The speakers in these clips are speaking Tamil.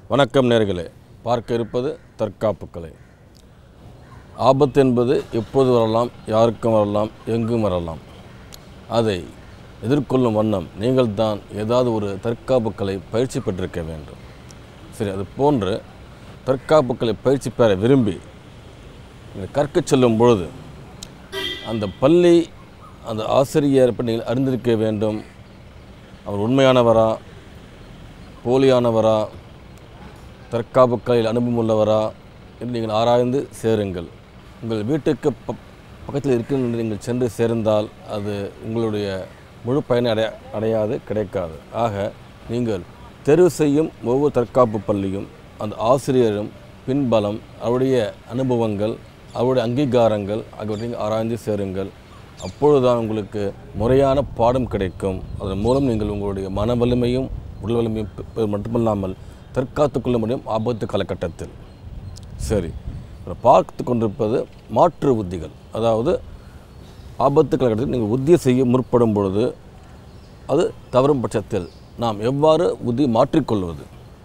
வணக்கம் நேர்களே பார்க்க இருப்பது தற்காப்பு கலை ஆபத்து என்பது எப்போது வரலாம் யாருக்கும் வரலாம் எங்கும் வரலாம் அதை எதிர்கொள்ளும் வண்ணம் நீங்கள் தான் ஏதாவது ஒரு தற்காப்பு கலை பயிற்சி பெற்றிருக்க வேண்டும் சரி அது போன்று தற்காப்பு கலை பயிற்சி பெற விரும்பி நீங்கள் கற்கச் செல்லும் பொழுது அந்த பள்ளி அந்த ஆசிரியர் பற்றி நீங்கள் அறிந்திருக்க வேண்டும் அவர் உண்மையானவரா போலியானவரா தற்காப்பு கலையில் அனுபவம் உள்ளவரா என்று நீங்கள் ஆராய்ந்து சேருங்கள் உங்கள் வீட்டுக்கு ப பக்கத்தில் இருக்கின்ற என்று நீங்கள் சென்று சேர்ந்தால் அது உங்களுடைய முழு பயனை அடைய அடையாது கிடைக்காது ஆக நீங்கள் தெரிவு செய்யும் ஒவ்வொரு தற்காப்பு பள்ளியும் அந்த ஆசிரியரும் பின்பலம் அவருடைய அனுபவங்கள் அவருடைய அங்கீகாரங்கள் ஆகியவற்றை நீங்கள் ஆராய்ந்து சேருங்கள் அப்பொழுதுதான் உங்களுக்கு முறையான பாடம் கிடைக்கும் அதன் மூலம் நீங்கள் உங்களுடைய மன வலிமையும் உடல் வலிமையும் பெ- பெ- மட்டுமல்லாமல் தற்காத்துக் கொள்ள முடியும் ஆபத்து காலகட்டத்தில் சரி இப்போ பார்த்து கொண்டிருப்பது மாற்று உத்திகள் அதாவது ஆபத்து காலகட்டத்தில் நீங்கள் உத்தியை செய்ய முற்படும் பொழுது அது தவறும் பட்சத்தில் நாம் எவ்வாறு புத்தி மாற்றிக்கொள்வது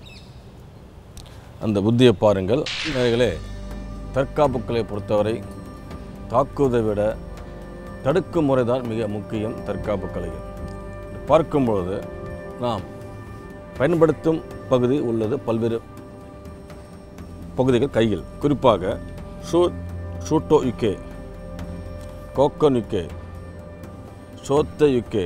அந்த புத்தியை பாருங்கள் நேயர்களே தற்காப்புக்களை பொறுத்தவரை தாக்குவதை விட தடுக்கும் முறை தான் மிக முக்கியம் தற்காப்பு கலையில் பார்க்கும்பொழுது நாம் பயன்படுத்தும் பகுதி உள்ளது பல்வேறு பகுதிகள் கையில் குறிப்பாக ஷூ ஷூட்டோ யுக்கே கோக்கன் யுக்கே சோத்த யுக்கே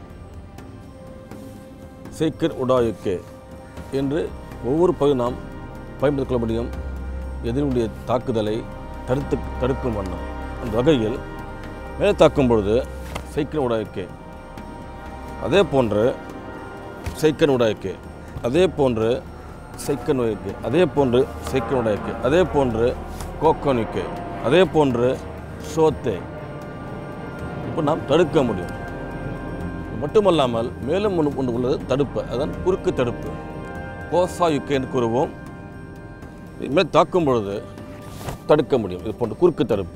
சீக்கர் உடா யுக்கே என்று ஒவ்வொரு பகுதி நாம் பயன்படுத்திக் கொள்ள முடியும் எதிரினுடைய தாக்குதலை தடுத்து தடுக்கும் வண்ணம் அந்த வகையில் மேலே தாக்கும் பொழுது சைக்கிள் உடாய்க்கே அதே போன்று சைக்கன் உடாய்க்கு அதே போன்று சைக்கன் உடைக்கு அதே போன்று சைக்கன் உடாய்க்கு அதே போன்று கோக்கனுக்கு அதே போன்று சோத்தே இப்போ நாம் தடுக்க முடியும் இது மட்டுமல்லாமல் மேலும் ஒன்று ஒன்று உள்ளது தடுப்பு அதான் குறுக்கு தடுப்பு கோசா யுக்கே என்று கூறுவோம் இதுமாதிரி தாக்கும் பொழுது தடுக்க முடியும் இது போன்ற குறுக்கு தடுப்பு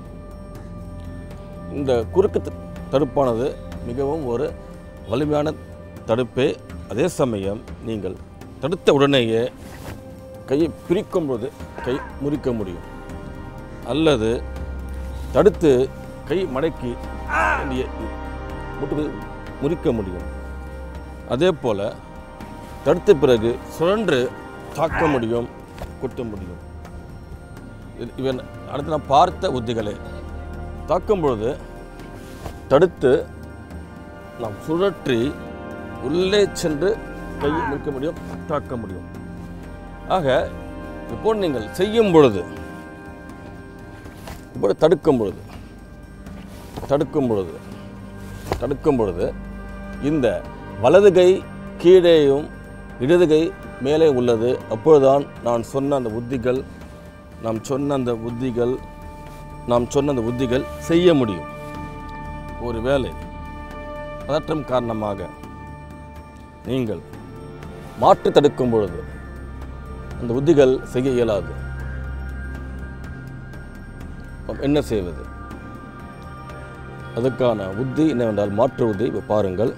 இந்த குறுக்கு த- தடுப்பானது மிகவும் ஒரு வலிமையான தடுப்பே அதே சமயம் நீங்கள் தடுத்த உடனேயே கையை பிரிக்கும் பொழுது கை முறிக்க முடியும் அல்லது தடுத்து கை மடக்கி எண்ணிய முட்டு முறிக்க முடியும் அதே போல் தடுத்த பிறகு சுழன்று தாக்க முடியும் குத்த முடியும் இது- இவன் அடுத்து நான் பார்த்த உத்திகளே தாக்கும் பொழுது தடுத்து நாம் சுழற்றி உள்ளே சென்று கையை முடிக்க முடியும் தாக்க முடியும் ஆக இப்போ நீங்கள் செய்யும் பொழுது இப்போ தடுக்கும் பொழுது தடுக்கும் பொழுது தடுக்கும் பொழுது இந்த வலது கை கீழேயும் இடது கை மேலே உள்ளது அப்பொழுதுதான் நான் சொன்ன அந்த உத்திகள் நாம் சொன்ன அந்த உத்திகள் நாம் சொன்ன அந்த உத்திகள் செய்ய முடியும் ஒரு வேலை பதற்றம் காரணமாக நீங்கள் மாற்றி தடுக்கும் பொழுது அந்த உத்திகள் செய்ய இயலாது அப்ப என்ன செய்வது அதுக்கான உத்தி என்னவென்றால் மாற்று உத்தி இப்ப பாருங்கள்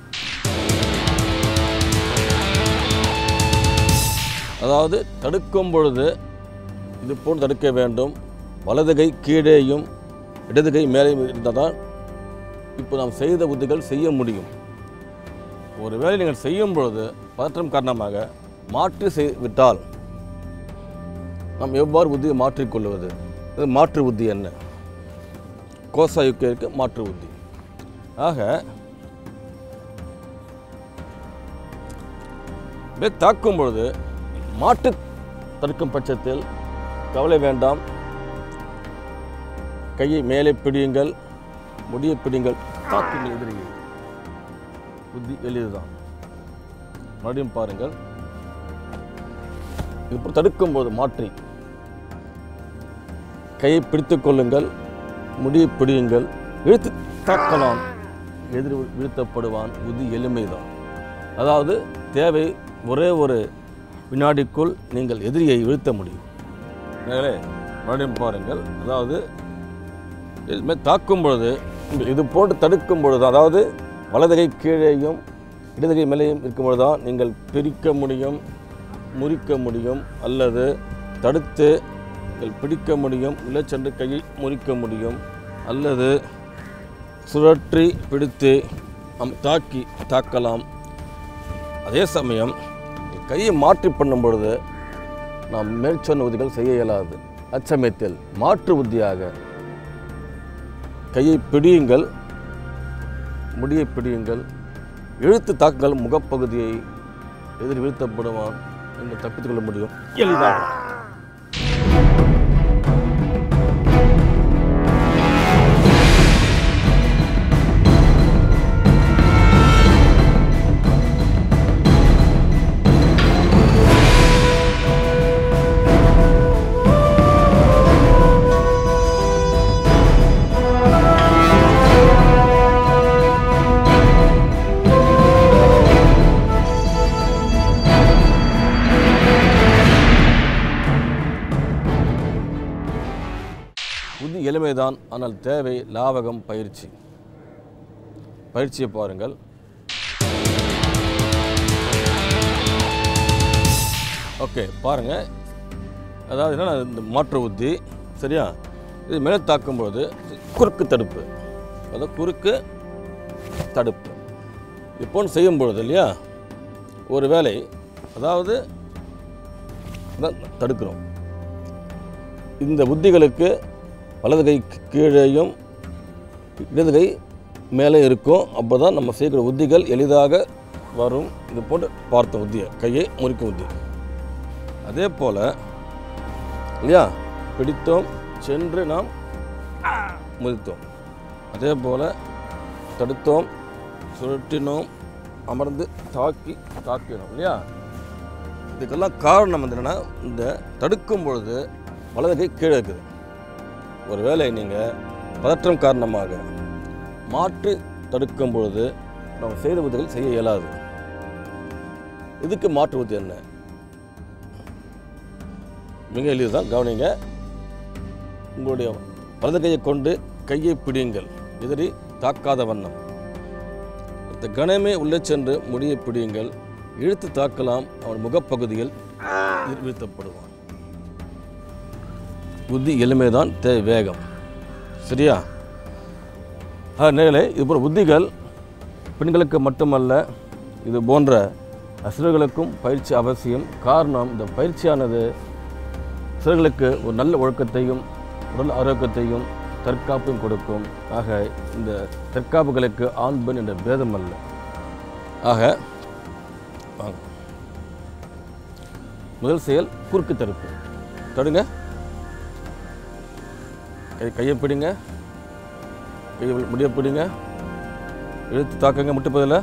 அதாவது தடுக்கும் பொழுது இது போல் தடுக்க வேண்டும் வலது கை கீழேயும் இடது கை மேலேயும் இருந்தால் தான் இப்போ நாம் செய்த உத்திகள் செய்ய முடியும் ஒரு வேளை நீங்கள் செய்யும் பொழுது பதற்றம் காரணமாக மாற்றி செய் விட்டால் நாம் எவ்வாறு புத்தியை மாற்றிக்கொள்வது இது மாற்று புத்தி என்ன கோசா யுக்கிற்கு மாற்று புத்தி ஆக இப்படியே தாக்கும் பொழுது மாட்டு தடுக்கும் பட்சத்தில் கவலை வேண்டாம் கையை மேலே பிடியுங்கள் முடியை பிடியுங்கள் தாக்குங்கள் எதிரியை புத்தி எளிதுதான் மறுபடியும் பாருங்கள் இப்போ தடுக்கும்போது மாற்றி கையை பிடித்துக் கொள்ளுங்கள் முடியை பிடியுங்கள் இழுத்து தாக்கலாம் எதிர் வீழ்த்தப்படுவான் புத்தி எளிமைதான் அதாவது தேவை ஒரே ஒரு வினாடிக்குள் நீங்கள் எதிரியை வீழ்த்த முடியும் நேரே மறுபடியும் பாருங்கள் அதாவது இதுமாதிரி தாக்கும் பொழுது இந்த- இது போன்று தடுக்கும் பொழுது அதாவது வலது கை கீழேயும் இடது கை மேலேயும் இருக்கும் பொழுது தான் நீங்கள் பிரிக்க முடியும் முறிக்க முடியும் அல்லது தடுத்து நீங்கள் பிடிக்க முடியும் இல்லை சென்று கையை முறிக்க முடியும் அல்லது சுழற்றி பிடித்து அம் தாக்கி தாக்கலாம் அதே சமயம் கையை மாற்றி பண்ணும் பொழுது நாம் மேற்சொன்ன உத்திகள் செய்ய இயலாது அச்சமயத்தில் மாற்று உத்தியாக கையை பிடியுங்கள் முடியை பிடியுங்கள் இழுத்து தாக்குங்கள் முகப்பகுதியை எதிர் வீழ்த்தப்படுவான் என்று தப்பித்துக் கொள்ள முடியும் எளிதாக புத்தி எளிமைதான் ஆனால் தேவை லாவகம் பயிற்சி பயிற்சியை பாருங்கள் ஓகே பாருங்க அதாவது என்னன்னா இந்த மாற்று உத்தி சரியா இது மேலே தாக்கும்போது குறுக்கு தடுப்பு அதாவது குறுக்கு தடுப்பு இது போன்று செய்யும் பொழுது இல்லையா ஒரு வேலை அதாவது தான் தடுக்கிறோம் இந்த புத்திகளுக்கு வலது கை கீழேயும் இடது கை மேலே இருக்கும் அப்போ தான் நம்ம செய்யக்கூடிய உத்திகள் எளிதாக வரும் இது போட்டு பார்த்த உத்தியை கையை முறிக்கும் உத்தி அதே போல் இல்லையா பிடித்தோம் சென்று நாம் முறித்தோம் அதே போல் தடுத்தோம் சுழற்றினோம் அமர்ந்து தாக்கி தாக்கினோம் இல்லையா இதுக்கெல்லாம் காரணம் வந்து என்னென்னா இந்த தடுக்கும் பொழுது வலது கை கீழே இருக்குது ஒருவேளை நீங்கள் பதற்றம் காரணமாக மாற்றி தடுக்கும் பொழுது நம்ம செய்த உதவிகள் செய்ய இயலாது இதுக்கு மாற்று உத்தி என்ன மிக எளிதுதான் கவனிங்க உங்களுடைய வலது கையை கொண்டு கையை பிடியுங்கள் எதிரி தாக்காத வண்ணம் அடுத்த கணமே உள்ளே சென்று முடியை பிடியுங்கள் இழுத்து தாக்கலாம் அவன் முகப்பகுதியில் எதிர் வீழ்த்தப்படுவான் புத்தி எளிமைதான் தே வேகம் சரியா ஆ நேரே இது போன்ற புத்திகள் பெண்களுக்கு மட்டுமல்ல இது போன்ற சிறுகளுக்கும் பயிற்சி அவசியம் காரணம் இந்த பயிற்சியானது சிறுகளுக்கு ஒரு நல்ல ஒழுக்கத்தையும் உடல் ஆரோக்கியத்தையும் தற்காப்பையும் கொடுக்கும் ஆக இந்த தற்காப்புகளுக்கு ஆண் பெண் என்ற பேதம் அல்ல ஆக வாங்க முதல் செயல் குறுக்கு தடுப்பு தடுங்க கை கையை பிடிங்க கையை முடிய பிடிங்க இழுத்து தாக்குங்க முட்டுப்பதில்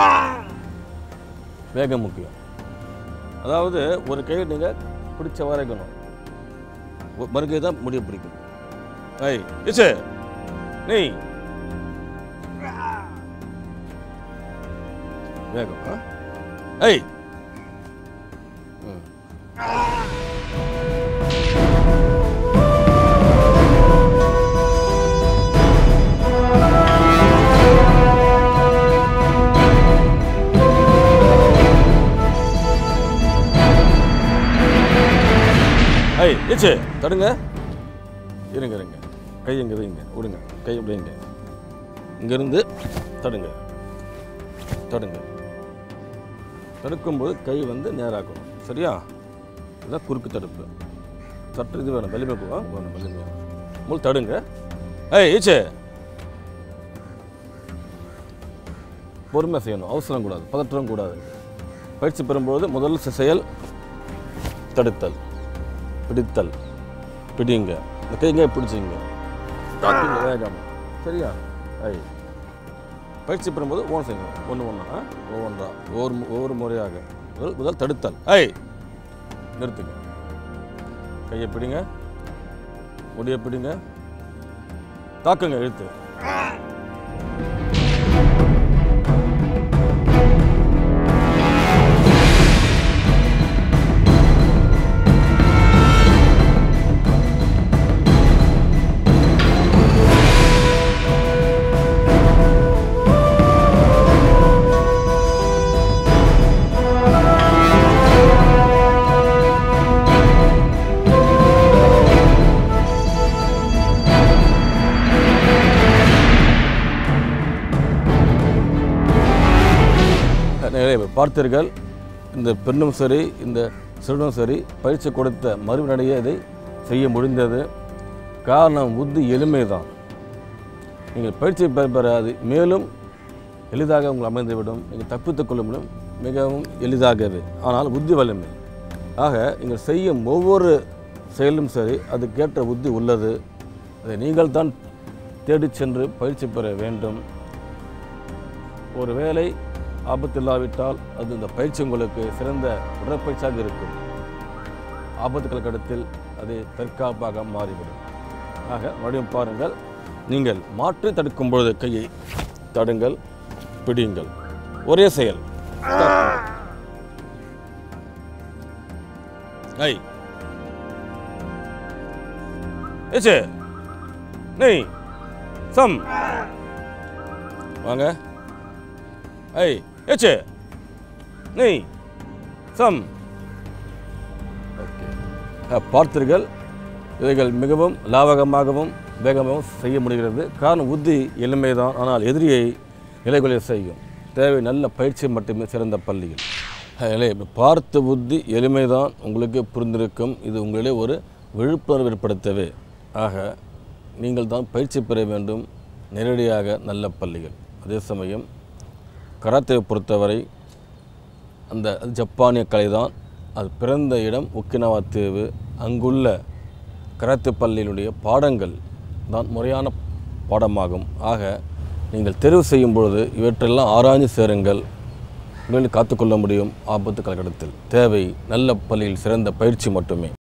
வேகம் முக்கியம் அதாவது ஒரு கையை நீங்கள் பிடிச்ச வரைக்கணும் மறுகை தான் முடிய பிடிக்கும் ஐ இச்சு நீ வேகம் ஆ? ஐ ம் ஐய் ஏச்சு தடுங்க இருங்க இருங்க கை இங்கே வைங்க விடுங்க கை இப்படி வைங்க இங்கேருந்து தடுங்க தடுங்க தடுக்கும்போது கை வந்து நேராக்கணும் சரியா இதுதான் குறுக்கு தடுப்பு சற்று இது வேணும் வலிமை போவா வேணும் வலிமை முள் தடுங்க ஏய் ஈச்சே பொறுமை செய்யணும் அவசரம் கூடாது பதற்றம் கூடாது பயிற்சி பெறும்போது முதல் செ- செயல் தடுத்தல் பிடித்தல் பிடிங்க இந்த கைங்க பிடிச்சிங்க தாக்குங்க வேகம் சரியா ஐ பயிற்சி பெறும்போது ஓன் செய்யணும் ஒன்று ஒன்றா ஒவ்வொன்றா ஒவ்வொரு மு- ஒவ்வொரு முறையாக முதல் முதல் தடுத்தல் ஐ நிறுத்துங்க கையை பிடிங்க முடியை பிடிங்க தாக்குங்க இழுத்து எனவே பார்த்தீர்கள் இந்த பெண்ணும் சரி இந்த சிறுவனும் சரி பயிற்சி கொடுத்த மறுவினையே இதை செய்ய முடிந்தது காரணம் புத்தி எளிமை தான் நீங்கள் பயிற்சி பெற பெற அது மேலும் எளிதாக உங்கள் அமைந்துவிடும் நீங்கள் தப்பித்துக் கொள்ள முடியும் மிகவும் எளிதாகவே ஆனால் புத்தி வலிமை ஆக நீங்கள் செய்யும் ஒவ்வொரு செயலும் சரி அதுக்கேற்ற புத்தி உள்ளது அதை நீங்கள் தான் தேடிச் சென்று பயிற்சி பெற வேண்டும் ஒரு வேளை ஆபத்தில்லாவிட்டால் அது இந்த பயிற்சி உங்களுக்கு சிறந்த உடற்பயிற்சியாக இருக்கும் ஆபத்துக்கள் கடத்தில் அது தற்காப்பாக மாறிவிடும் ஆக மறுபடியும் பாருங்கள் நீங்கள் மாற்றி தடுக்கும் பொழுது கையை தடுங்கள் பிடியுங்கள் ஒரே செயல் ஐ ஏச்சே நெய் சம் வாங்க ஐ ஏச்சே நெய் சம் ஓகே அஹ், பார்த்தீர்கள் இவைகள் மிகவும் லாபகமாகவும் வேகமாகவும் செய்ய முடிகிறது காரணம் புத்தி எளிமைதான் ஆனால் எதிரியை நிலைகுலைய செய்யும் தேவை நல்ல பயிற்சி மட்டுமே சிறந்த பள்ளியில் இல்லை பார்த்த புத்தி எளிமைதான் உங்களுக்கு புரிந்திருக்கும் இது உங்களிலே ஒரு விழிப்புணர்வு ஏற்படுத்தவே ஆக நீங்கள் தான் பயிற்சி பெற வேண்டும் நேரடியாக நல்ல பள்ளிகள் அதே சமயம் கராத்தேவை பொறுத்தவரை அந்த அது ஜப்பானிய கலை தான் அது பிறந்த இடம் ஒக்கினாவா தீவு அங்குள்ள கராத்தே பள்ளியினுடைய பாடங்கள் தான் முறையான பாடமாகும் ஆக நீங்கள் தெரிவு செய்யும் பொழுது இவற்றெல்லாம் ஆராய்ந்து சேருங்கள் உங்களை காத்துக்கொள்ள முடியும் ஆபத்து காலகட்டத்தில் தேவை நல்ல பள்ளியில் சிறந்த பயிற்சி மட்டுமே